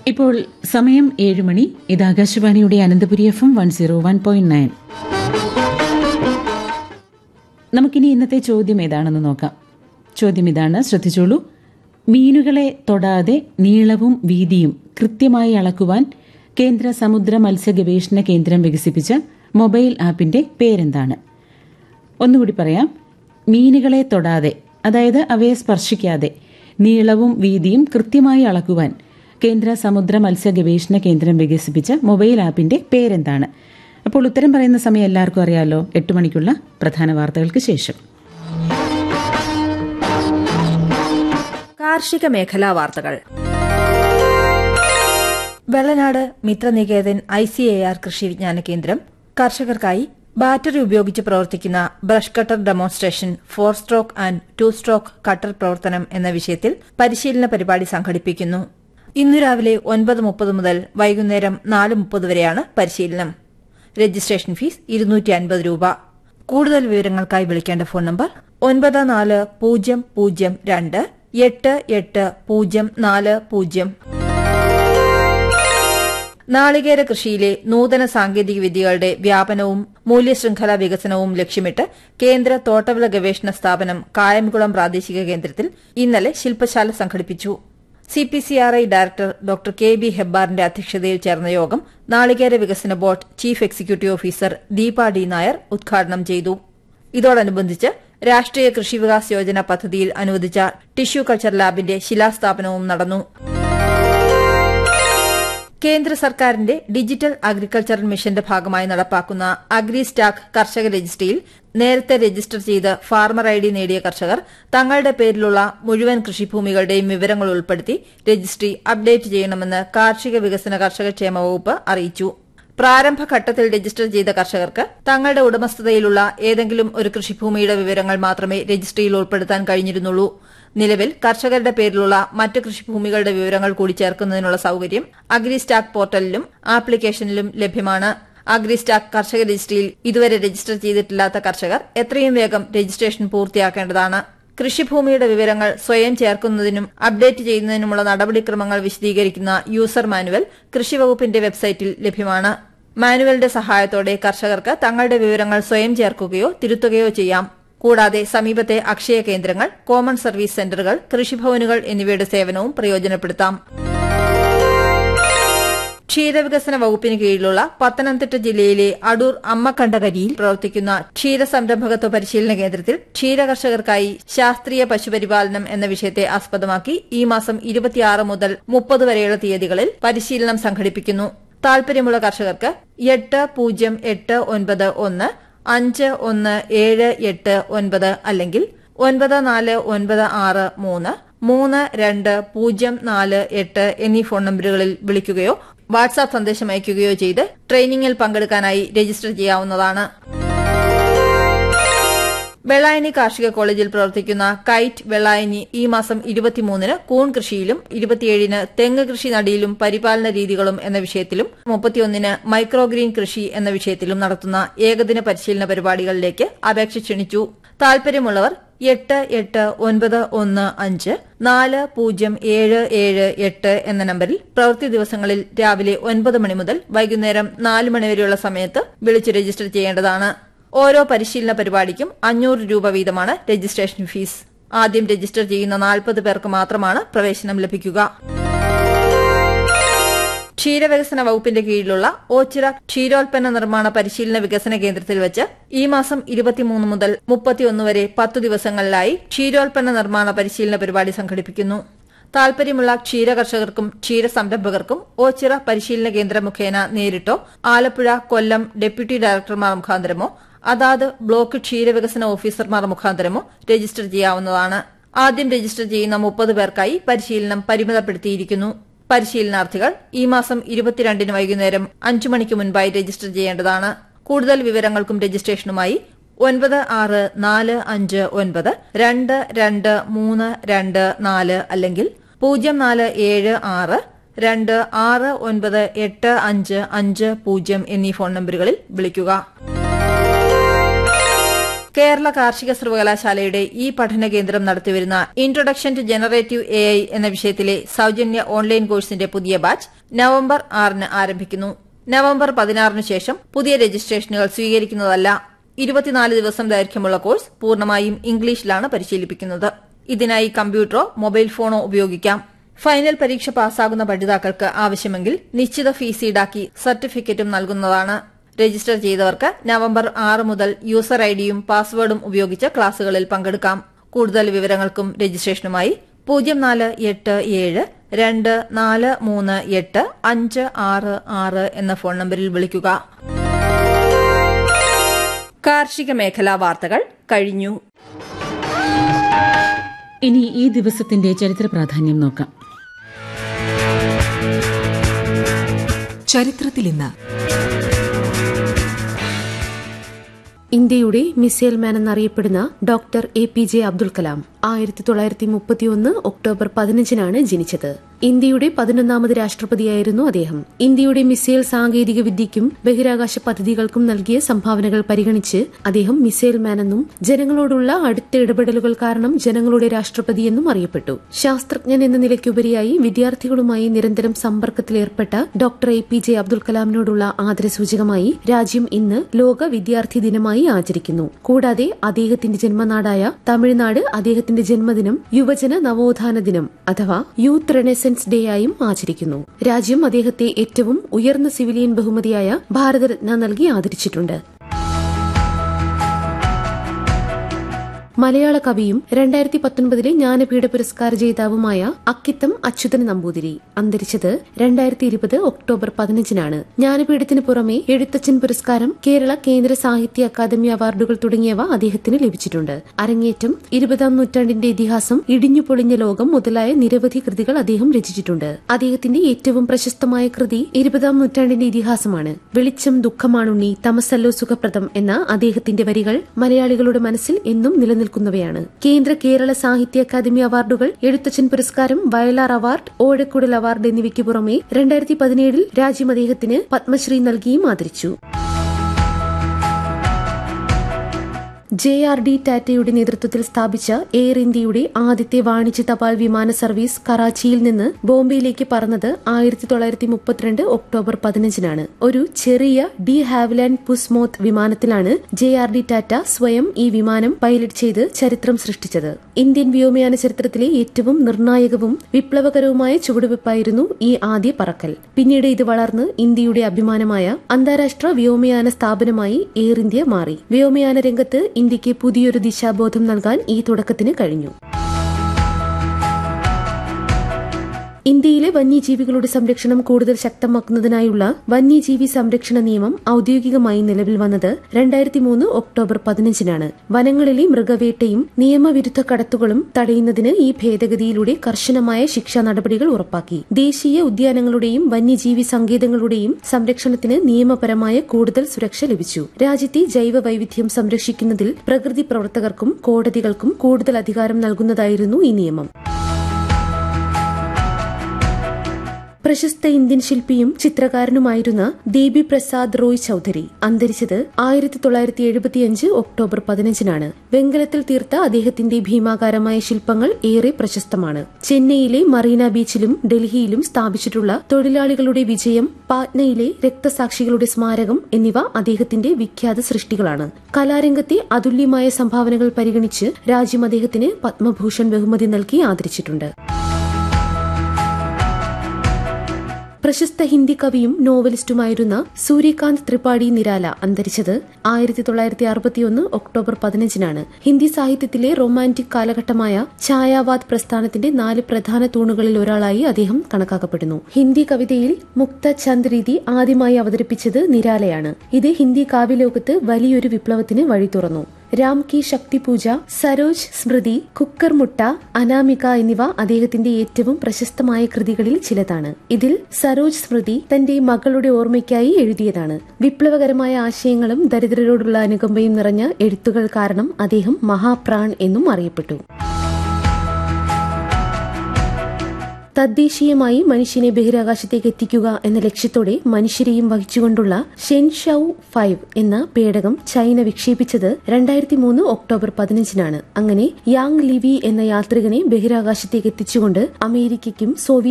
ഇപ്പോൾ സമയം ഏഴ് മണി ഇത് ആകാശവാണിയുടെ Ananthapuri F M one zero one point nine നമുക്കിനി ഇന്നത്തെ ചോദ്യം ഏതാണെന്ന് നോക്കാം ചോദ്യം ഇതാണ് ശ്രദ്ധിച്ചോളൂ മീനുകളെ തൊടാതെ നീളവും വീതിയും കൃത്യമായി അളക്കുവാൻ കേന്ദ്ര സമുദ്ര മത്സ്യ ഗവേഷണ കേന്ദ്രം വികസിപ്പിച്ച മൊബൈൽ ആപ്പിന്റെ പേരെന്താണ് ഒന്നുകൂടി പറയാം മീനുകളെ തൊടാതെ അതായത് അവയെ സ്പർശിക്കാതെ നീളവും വീതിയും കൃത്യമായി അളക്കുവാൻ കേന്ദ്ര സമുദ്ര മത്സ്യ ഗവേഷണ കേന്ദ്രം വികസിപ്പിച്ച മൊബൈൽ ആപ്പിന്റെ പേരെന്താണ് അപ്പോൾ ഉത്തരം പറയുന്ന സമയം എല്ലാവർക്കും അറിയാലോ എട്ട് മണിക്കുള്ള പ്രധാന വാർത്തകൾക്ക് ശേഷം കാർഷിക മേഖലാ വാർത്തകൾ Vellanad Mithraniketan I C A R Krishi Vigyan Kendra കർഷകർക്കായി ബാറ്ററി ഉപയോഗിച്ച് പ്രവർത്തിക്കുന്ന brush cutter demonstration four stroke and two stroke cutter പ്രവർത്തനം എന്ന വിഷയത്തിൽ പരിശീലന പരിപാടി സംഘടിപ്പിക്കുന്നു ഇന്നു രാവിലെ ഒൻപത് മുപ്പത് മുതൽ വൈകുന്നേരം നാല് മുപ്പത് വരെയാണ് പരിശീലനം രജിസ്ട്രേഷൻ ഫീസ് ഇരുന്നൂറ്റി അൻപത് രൂപ കൂടുതൽ വിവരങ്ങൾക്കായി വിളിക്കേണ്ട ഫോൺ നമ്പർ ഒൻപത് നാല് പൂജ്യം പൂജ്യം രണ്ട് എട്ട് എട്ട് പൂജ്യം നാല് പൂജ്യം നാളികേര കൃഷിയിലെ നൂതന സാങ്കേതിക വിദ്യകളുടെ വ്യാപനവും മൂല്യശൃംഖല വികസനവും ലക്ഷ്യമിട്ട് കേന്ദ്ര തോട്ടവിള ഗവേഷണ സ്ഥാപനം കായംകുളം പ്രാദേശിക കേന്ദ്രത്തിൽ ഇന്നലെ ശില്പശാല സംഘടിപ്പിച്ചു CPCRI director doctor K B ഹെബ്ബാറിന്റെ അധ്യക്ഷതയിൽ ചേർന്ന യോഗം നാളികേര വികസന board chief executive officer Deepa D Nair ഉദ്ഘാടനം ചെയ്തു ഇതോടനുബന്ധിച്ച് രാഷ്ട്രീയ കൃഷി വികാസ് യോജന പദ്ധതിയിൽ അനുവദിച്ച ടിഷ്യൂ കൾച്ചർ ലാബിന്റെ ശിലാസ്ഥാപനവും നടന്നു കേന്ദ്ര സർക്കാരിന്റെ ഡിജിറ്റൽ അഗ്രികൾച്ചറൽ മിഷന്റെ ഭാഗമായി നടപ്പാക്കുന്ന അഗ്രി സ്റ്റാക്ക് കർഷക രജിസ്ട്രിയിൽ നേരത്തെ രജിസ്റ്റർ ചെയ്ത് ഫാർമർ ഐ ഡി നേടിയ കർഷകർ തങ്ങളുടെ പേരിലുള്ള മുഴുവൻ കൃഷിഭൂമികളുടെയും വിവരങ്ങൾ ഉൾപ്പെടുത്തി രജിസ്ട്രി അപ്ഡേറ്റ് ചെയ്യണമെന്ന് കാർഷിക വികസന കർഷകക്ഷേമ വകുപ്പ് അറിയിച്ചു പ്രാരംഭഘട്ടത്തിൽ രജിസ്റ്റർ ചെയ്ത കർഷകർക്ക് തങ്ങളുടെ ഉടമസ്ഥതയിലുള്ള ഏതെങ്കിലും ഒരു കൃഷിഭൂമിയുടെ വിവരങ്ങൾ മാത്രമേ രജിസ്ട്രിയിൽ ഉൾപ്പെടുത്താൻ കഴിഞ്ഞിരുന്നുള്ളൂ നിലവിൽ കർഷകരുടെ പേരിലുള്ള മറ്റ് കൃഷിഭൂമികളുടെ വിവരങ്ങൾ കൂടി ചേർക്കുന്നതിനുള്ള സൌകര്യം അഗ്രി സ്റ്റാക്ക് പോർട്ടലിലും ആപ്ലിക്കേഷനിലും ലഭ്യമാണ് അഗ്രി സ്റ്റാക്ക് കർഷക രജിസ്ട്രിയിൽ ഇതുവരെ രജിസ്റ്റർ ചെയ്തിട്ടില്ലാത്ത കർഷകർ എത്രയും വേഗം രജിസ്ട്രേഷൻ പൂർത്തിയാക്കേണ്ടതാണ് കൃഷിഭൂമിയുടെ വിവരങ്ങൾ സ്വയം ചേർക്കുന്നതിനും അപ്ഡേറ്റ് ചെയ്യുന്നതിനുമുള്ള നടപടിക്രമങ്ങൾ വിശദീകരിക്കുന്ന യൂസർ മാനുവൽ കൃഷിവകുപ്പിന്റെ വെബ്സൈറ്റിൽ ലഭ്യമാണ് മാനുവലിന്റെ സഹായത്തോടെ കർഷകർക്ക് തങ്ങളുടെ വിവരങ്ങൾ സ്വയം ചേർക്കുകയോ തിരുത്തുകയോ ചെയ്യാം കൂടാതെ സമീപത്തെ അക്ഷയ കേന്ദ്രങ്ങൾ കോമൺ സർവീസ് സെന്ററുകൾ കൃഷിഭവനുകൾ എന്നിവയുടെ സേവനവും പ്രയോജനപ്പെടുത്താം ക്ഷീരവികസന വകുപ്പിന് കീഴിലുള്ള പത്തനംതിട്ട ജില്ലയിലെ അടൂർ അമ്മക്കണ്ടകരിയിൽ പ്രവർത്തിക്കുന്ന ക്ഷീരസംരംഭകത്വ പരിശീലന കേന്ദ്രത്തിൽ ക്ഷീരകർഷകർക്കായി ശാസ്ത്രീയ പശുപരിപാലനം എന്ന വിഷയത്തെ ആസ്പദമാക്കി ഈ മാസം ഇരുപത്തിയാറ് മുതൽ മുപ്പത് വരെയുള്ള തീയതികളിൽ പരിശീലനം സംഘടിപ്പിക്കുന്നു താൽപര്യമുള്ള കർഷകർക്ക് എട്ട് പൂജ്യം എട്ട് ഒൻപത് ഒന്ന് അഞ്ച് ഒന്ന് ഏഴ് എട്ട് ഒൻപത് അല്ലെങ്കിൽ ഒൻപത് നാല് ഒൻപത് ആറ് മൂന്ന് മൂന്ന് രണ്ട് പൂജ്യം നാല് എട്ട് എന്നീ ഫോൺ നമ്പറുകളിൽ വിളിക്കുകയോ വാട്സാപ്പ് സന്ദേശം അയക്കുകയോ ചെയ്ത് ട്രെയിനിങ്ങിൽ പങ്കെടുക്കാനായി രജിസ്റ്റർ ചെയ്യാവുന്നതാണ് വെള്ളായണി കാർഷിക കോളേജിൽ പ്രവർത്തിക്കുന്ന കൈറ്റ് വെള്ളായണി ഈ മാസം ഇരുപത്തിമൂന്നിന് കൂൺ കൃഷിയിലും ഇരുപത്തിയേഴിന് തെങ്ങ് കൃഷി നടിയിലും പരിപാലന രീതികളും എന്ന വിഷയത്തിലും മുപ്പത്തിയൊന്നിന് മൈക്രോഗ്രീൻ കൃഷി എന്ന വിഷയത്തിലും നടത്തുന്ന ഏകദിന പരിശീലന പരിപാടികളിലേക്ക് അപേക്ഷ ക്ഷണിച്ചു താൽപര്യമുള്ളവർ എട്ട് എട്ട് ഒൻപത് ഒന്ന് അഞ്ച് നാല് പൂജ്യം ഏഴ് ഏഴ് എട്ട് എന്ന നമ്പറിൽ പ്രവൃത്തി ദിവസങ്ങളിൽ രാവിലെ ഒൻപത് മണി മുതൽ വൈകുന്നേരം നാല് മണിവരെയുള്ള സമയത്ത് വിളിച്ച് രജിസ്റ്റർ ചെയ്യേണ്ടതാണ് ഓരോ പരിശീലന പരിപാടിക്കും അഞ്ഞൂറ് രൂപ വീതമാണ് രജിസ്ട്രേഷൻ ഫീസ് ആദ്യം രജിസ്റ്റർ ചെയ്യുന്ന നാൽപ്പത് പേർക്ക് മാത്രമാണ് പ്രവേശനം ലഭിക്കുക ക്ഷീരവികസന വകുപ്പിന്റെ കീഴിലുള്ള ഓച്ചിറ ക്ഷീരോൽപ്പന്ന നിർമ്മാണ പരിശീലന വികസന കേന്ദ്രത്തിൽ വെച്ച് ഈ മാസം ഇരുപത്തിമൂന്ന് മുതൽ മുപ്പത്തിയൊന്ന് വരെ പത്തു ദിവസങ്ങളിലായി ക്ഷീരോൽപ്പന്ന നിർമ്മാണ പരിശീലന പരിപാടി സംഘടിപ്പിക്കുന്നു താൽപര്യമുള്ള ക്ഷീര കർഷകർക്കും ക്ഷീര സംരംഭകർക്കും ഓച്ചിറ പരിശീലന കേന്ദ്രം മുഖേന നേരിട്ടോ ആലപ്പുഴ കൊല്ലം ഡെപ്യൂട്ടി ഡയറക്ടർമാർ മുഖാന്തരമോ അതാത് ബ്ലോക്ക് ക്ഷീരവികസന ഓഫീസർമാർ മുഖാന്തരമോ രജിസ്റ്റർ ചെയ്യാവുന്നതാണ് ആദ്യം രജിസ്റ്റർ ചെയ്യുന്ന മുപ്പത് പേർക്കായി പരിശീലനം പരിമിതപ്പെടുത്തിയിരിക്കുന്നു പരിശീലനാർത്ഥികൾ ഈ മാസം ഇരുപത്തിരണ്ടിന് വൈകുന്നേരം അഞ്ചു മണിക്ക് മുൻപായി രജിസ്റ്റർ ചെയ്യേണ്ടതാണ് കൂടുതൽ വിവരങ്ങൾക്കും രജിസ്ട്രേഷനുമായി ഒൻപത് ആറ് നാല് അഞ്ച് ഒൻപത് രണ്ട് രണ്ട് മൂന്ന് രണ്ട് നാല് അല്ലെങ്കിൽ പൂജ്യം നാല് ഏഴ് ആറ് രണ്ട് ആറ് ഒൻപത് എട്ട് അഞ്ച് അഞ്ച് പൂജ്യം എന്നീ ഫോൺ നമ്പറുകളിൽ വിളിക്കുക കേരള കാർഷിക സർവകലാശാലയുടെ ഈ പഠന കേന്ദ്രം നടത്തിവരുന്ന introduction to generative A I എന്ന വിഷയത്തിലെ സൌജന്യ ഓൺലൈൻ കോഴ്സിന്റെ പുതിയ ബാച്ച് നവംബർ ആറിന് ആരംഭിക്കുന്നു നവംബർ പതിനാറിന് ശേഷം പുതിയ രജിസ്ട്രേഷനുകൾ സ്വീകരിക്കുന്നതല്ല ഇരുപത്തിനാല് ദിവസം ദൈർഘ്യമുള്ള കോഴ്സ് പൂർണ്ണമായും ഇംഗ്ലീഷിലാണ് പരിശീലിപ്പിക്കുന്നത് ഇതിനായി കമ്പ്യൂട്ടറോ മൊബൈൽ ഫോണോ ഉപയോഗിക്കാം ഫൈനൽ പരീക്ഷ പാസ്സാകുന്ന പഠിതാക്കൾക്ക് ആവശ്യമെങ്കിൽ നിശ്ചിത ഫീസ് ഈടാക്കി സർട്ടിഫിക്കറ്റും നൽകുന്നതാണ് രജിസ്റ്റർ ചെയ്തവർക്ക് നവംബർ ആറ് മുതൽ യൂസർ ഐഡിയും പാസ്വേഡും ഉപയോഗിച്ച് ക്ലാസുകളിൽ പങ്കെടുക്കാം കൂടുതൽ വിവരങ്ങൾക്കും രജിസ്ട്രേഷനുമായി പൂജ്യം നാല് എട്ട് ഏഴ് രണ്ട് നാല് മൂന്ന് എട്ട് അഞ്ച് ആറ് ആറ് എന്ന ഫോൺ നമ്പറിൽ വിളിക്കുക കാർഷിക മേഖലാ വാർത്തകൾ കഴിഞ്ഞു ഇനി ഈ ദിവസത്തിന്റെ ചരിത്ര പ്രാധാന്യം നോക്കാം ചരിത്രത്തിൽ ഇന്ന് ഇന്ത്യയുടെ മിസൈൽ മാൻ എന്നറിയപ്പെടുന്ന doctor A P J Abdul Kalam ആയിരത്തി തൊള്ളായിരത്തി മുപ്പത്തിയൊന്ന് ഒക്ടോബർ പതിനഞ്ചിനാണ് ജനിച്ചത് ഇന്ത്യയുടെ പതിനൊന്നാമത് രാഷ്ട്രപതിയായിരുന്നു അദ്ദേഹം ഇന്ത്യയുടെ മിസൈൽ സാങ്കേതിക വിദ്യയ്ക്കും ബഹിരാകാശ പദ്ധതികൾക്കും നൽകിയ സംഭാവനകൾ പരിഗണിച്ച് അദ്ദേഹം മിസൈൽ മാൻ എന്നും ജനങ്ങളോടുള്ള അടുത്ത ഇടപെടലുകൾ കാരണം ജനങ്ങളുടെ രാഷ്ട്രപതി എന്നും അറിയപ്പെട്ടു ശാസ്ത്രജ്ഞൻ എന്ന നിലയ്ക്കുപരിയായി വിദ്യാർത്ഥികളുമായി നിരന്തരം സമ്പർക്കത്തിലേർപ്പെട്ട doctor A P J Abdul കലാമിനോടുള്ള ആദരസൂചകമായി രാജ്യം ഇന്ന് ലോക വിദ്യാർത്ഥി ദിനമായി ആചരിക്കുന്നു കൂടാതെ അദ്ദേഹത്തിന്റെ ജന്മനാടായ തമിഴ്നാട് അദ്ദേഹത്തിന്റെ ജന്മദിനം യുവജന നവോത്ഥാന ദിനം അഥവാ യൂത്ത് റെനസൻസ് ഡേ ആയും ആചരിക്കുന്നു രാജ്യം അദ്ദേഹത്തെ ഏറ്റവും ഉയർന്ന സിവിലിയൻ ബഹുമതിയായ ഭാരതരത്ന നൽകി ആദരിച്ചിട്ടുണ്ട് മലയാള കവിയും രണ്ടായിരത്തി പത്തൊൻപതിലെ ജ്ഞാനപീഠ പുരസ്കാര ജേതാവുമായ അക്കിത്തം അച്യുതൻ നമ്പൂതിരി അന്തരിച്ചത് രണ്ടായിരത്തി ഇരുപത് ഒക്ടോബർ പതിനഞ്ചിനാണ് ജ്ഞാനപീഠത്തിന് പുറമെ എഴുത്തച്ഛൻ പുരസ്കാരം കേരള കേന്ദ്ര സാഹിത്യ അക്കാദമി അവാർഡുകൾ തുടങ്ങിയവ അദ്ദേഹത്തിന് ലഭിച്ചിട്ടുണ്ട് അരങ്ങേറ്റം ഇരുപതാം നൂറ്റാണ്ടിന്റെ ഇതിഹാസം ഇടിഞ്ഞു പൊളിഞ്ഞ ലോകം മുതലായ നിരവധി കൃതികൾ അദ്ദേഹം രചിച്ചിട്ടുണ്ട് അദ്ദേഹത്തിന്റെ ഏറ്റവും പ്രശസ്തമായ കൃതി ഇരുപതാം നൂറ്റാണ്ടിന്റെ ഇതിഹാസമാണ് വെളിച്ചം ദുഃഖമാണുണ്ണി തമസല്ലോ സുഖപ്രദം എന്ന അദ്ദേഹത്തിന്റെ വരികൾ മലയാളികളുടെ മനസ്സിൽ എന്നും നിലനിൽക്കുന്നവയാണ് കേന്ദ്ര കേരള സാഹിത്യ അക്കാദമി അവാർഡുകൾ എഴുത്തച്ഛൻ പുരസ്കാരം വയലാർ അവാർഡ് ഓടക്കുടൽ അവാർഡ് എന്നിവയ്ക്ക് പുറമെ രണ്ടായിരത്തി പതിനേഴിൽ രാജ്യം അദ്ദേഹത്തിന് പത്മശ്രീ നൽകിയും ആദരിച്ചു ജെ ആർ ഡി ടാറ്റയുടെ നേതൃത്വത്തിൽ സ്ഥാപിച്ച എയർ ഇന്ത്യയുടെ ആദ്യത്തെ വാണിജ്യ തപാൽ വിമാന സർവീസ് കറാച്ചിയിൽ നിന്ന് ബോംബെയിലേക്ക് പറന്നത് ആയിരത്തി തൊള്ളായിരത്തി മുപ്പത്തിരണ്ട് ഒക്ടോബർ പതിനഞ്ചിനാണ് ഒരു ചെറിയ ഡി ഹാവ്ലാൻഡ് പുസ്മോത്ത് വിമാനത്തിലാണ് ജെ ആർ ഡി ടാറ്റ സ്വയം ഈ വിമാനം പൈലറ്റ് ചെയ്ത് ചരിത്രം സൃഷ്ടിച്ചത് ഇന്ത്യൻ വ്യോമയാന ചരിത്രത്തിലെ ഏറ്റവും നിർണായകവും വിപ്ലവകരവുമായ ചുവടുവെപ്പായിരുന്നു ഈ ആദ്യ പറക്കൽ പിന്നീട് ഇത് വളർന്ന് ഇന്ത്യയുടെ അഭിമാനമായ അന്താരാഷ്ട്ര വ്യോമയാന സ്ഥാപനമായി എയർ ഇന്ത്യ മാറി വ്യോമയാന രംഗത്ത് ഇന്ത്യക്ക് പുതിയൊരു ദിശാബോധം നൽകാൻ ഈ തുടക്കത്തിന് കഴിഞ്ഞു ഇന്ത്യയിലെ വന്യജീവികളുടെ സംരക്ഷണം കൂടുതൽ ശക്തമാക്കുന്നതിനായുള്ള വന്യജീവി സംരക്ഷണ നിയമം ഔദ്യോഗികമായി നിലവിൽ വന്നത് രണ്ടായിരത്തി മൂന്ന് ഒക്ടോബർ പതിനഞ്ചിനാണ് വനങ്ങളിലെ മൃഗവേട്ടയും നിയമവിരുദ്ധ കടത്തുകളും തടയുന്നതിന് ഈ ഭേദഗതിയിലൂടെ കർശനമായ ശിക്ഷാ നടപടികൾ ഉറപ്പാക്കി ദേശീയ ഉദ്യാനങ്ങളുടെയും വന്യജീവി സങ്കേതങ്ങളുടെയും സംരക്ഷണത്തിന് നിയമപരമായ കൂടുതൽ സുരക്ഷ ലഭിച്ചു രാജ്യത്തെ ജൈവ വൈവിധ്യം സംരക്ഷിക്കുന്നതിൽ പ്രകൃതി പ്രവർത്തകർക്കും കോടതികൾക്കും കൂടുതൽ അധികാരം നൽകുന്നതായിരുന്നു ഈ നിയമം പ്രശസ്ത ഇന്ത്യൻ ശില്പിയും ചിത്രകാരനുമായിരുന്ന ദേബി പ്രസാദ് റോയ് ചൌധരി അന്തരിച്ചത് ആയിരത്തി തൊള്ളായിരത്തി എഴുപത്തിയഞ്ച് ഒക്ടോബർ പതിനഞ്ചിനാണ് വെങ്കലത്തിൽ തീർത്ത അദ്ദേഹത്തിന്റെ ഭീമാകാരമായ ശില്പങ്ങൾ ഏറെ പ്രശസ്തമാണ് ചെന്നൈയിലെ മറീന ബീച്ചിലും ഡൽഹിയിലും സ്ഥാപിച്ചിട്ടുള്ള തൊഴിലാളികളുടെ വിജയം പാറ്റ്നയിലെ രക്തസാക്ഷികളുടെ സ്മാരകം എന്നിവ അദ്ദേഹത്തിന്റെ വിഖ്യാത സൃഷ്ടികളാണ് കലാരംഗത്തെ അതുല്യമായ സംഭാവനകൾ പരിഗണിച്ച് രാജ്യം അദ്ദേഹത്തിന് പത്മഭൂഷൺ ബഹുമതി നൽകി ആദരിച്ചിട്ടുണ്ട് പ്രശസ്ത ഹിന്ദി കവിയും നോവലിസ്റ്റുമായിരുന്ന സൂര്യകാന്ത് ത്രിപാഠി നിരാല അന്തരിച്ചത് ആയിരത്തി തൊള്ളായിരത്തി അറുപത്തിയൊന്ന് ഒക്ടോബർ പതിനഞ്ചിനാണ് ഹിന്ദി സാഹിത്യത്തിലെ റൊമാന്റിക് കാലഘട്ടമായ ഛായാവാദ് പ്രസ്ഥാനത്തിന്റെ നാല് പ്രധാന തൂണുകളിൽ ഒരാളായി അദ്ദേഹം കണക്കാക്കപ്പെടുന്നു ഹിന്ദി കവിതയിൽ മുക്ത ചന്ദ് രീതി ആദ്യമായി അവതരിപ്പിച്ചത് നിരാലയാണ് ഇത് ഹിന്ദി കാവ്യലോകത്ത് വലിയൊരു വിപ്ലവത്തിന് വഴി തുറന്നു രാം കി ശക്തി പൂജ സരോജ് സ്മൃതി കുക്കർ മുട്ട അനാമിക എന്നിവ അദ്ദേഹത്തിന്റെ ഏറ്റവും പ്രശസ്തമായ കൃതികളിൽ ചിലതാണ് ഇതിൽ സരോജ് സ്മൃതി തന്റെ മകളുടെ ഓർമ്മയ്ക്കായി എഴുതിയതാണ് വിപ്ലവകരമായ ആശയങ്ങളും ദരിദ്രരോടുള്ള അനുകമ്പയും നിറഞ്ഞ എഴുത്തുകൾ കാരണം അദ്ദേഹം മഹാപ്രാൺ എന്നും അറിയപ്പെട്ടു തദ്ദേശീയമായി മനുഷ്യനെ ബഹിരാകാശത്തേക്ക് എത്തിക്കുക എന്ന ലക്ഷ്യത്തോടെ മനുഷ്യരെയും വഹിച്ചുകൊണ്ടുള്ള ഷെൻഷൌ ഫൈവ് എന്ന പേടകം ചൈന വിക്ഷേപിച്ചത് രണ്ടായിരത്തി മൂന്ന് ഒക്ടോബർ പതിനഞ്ചിനാണ് അങ്ങനെ യാങ് ലിവി എന്ന യാത്രികനെ ബഹിരാകാശത്തേക്ക് എത്തിച്ചുകൊണ്ട് അമേരിക്കയ്ക്കും സോവിയറ്റ്